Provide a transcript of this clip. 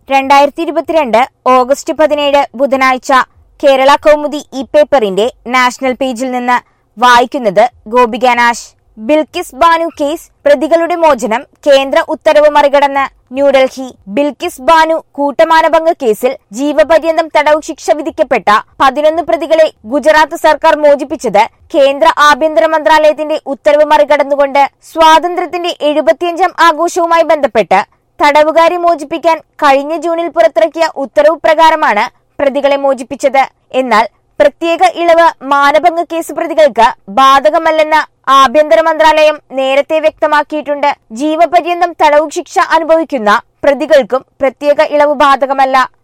രണ്ടായിരത്തി ഇരുപത്തിരണ്ട് ഓഗസ്റ്റ് പതിനേഴ് ബുധനാഴ്ച കേരള കൗമുദി ഇ പേപ്പറിന്റെ നാഷണൽ പേജിൽ നിന്ന് വായിക്കുന്നത് ഗോപിക നാശ് ബിൽക്കിസ് ബാനു കേസ് പ്രതികളുടെ മോചനം കേന്ദ്ര ഉത്തരവ് മറികടന്ന് ന്യൂഡൽഹി ബിൽക്കിസ് ബാനു കൂട്ടമാനഭംഗ കേസിൽ ജീവപര്യന്തം തടവ് ശിക്ഷ വിധിക്കപ്പെട്ട പതിനൊന്ന് പ്രതികളെ ഗുജറാത്ത് സർക്കാർ മോചിപ്പിച്ചത് കേന്ദ്ര ആഭ്യന്തര മന്ത്രാലയത്തിന്റെ ഉത്തരവ് മറികടന്നുകൊണ്ട് സ്വാതന്ത്ര്യത്തിന്റെ എഴുപത്തിയഞ്ചാം ആഘോഷവുമായി ബന്ധപ്പെട്ട് തടവുകാരെ മോചിപ്പിക്കാൻ കഴിഞ്ഞ ജൂണിൽ പുറത്തിറക്കിയ ഉത്തരവ് പ്രകാരമാണ് പ്രതികളെ മോചിപ്പിച്ചത് എന്നാൽ പ്രത്യേക ഇളവ് മാനഭംഗ കേസ് പ്രതികൾക്ക് ബാധകമല്ലെന്ന് ആഭ്യന്തര മന്ത്രാലയം നേരത്തെ വ്യക്തമാക്കിയിട്ടുണ്ട് ജീവപര്യന്തം തടവു ശിക്ഷ അനുഭവിക്കുന്ന പ്രതികൾക്കും പ്രത്യേക ഇളവ് ബാധകമല്ല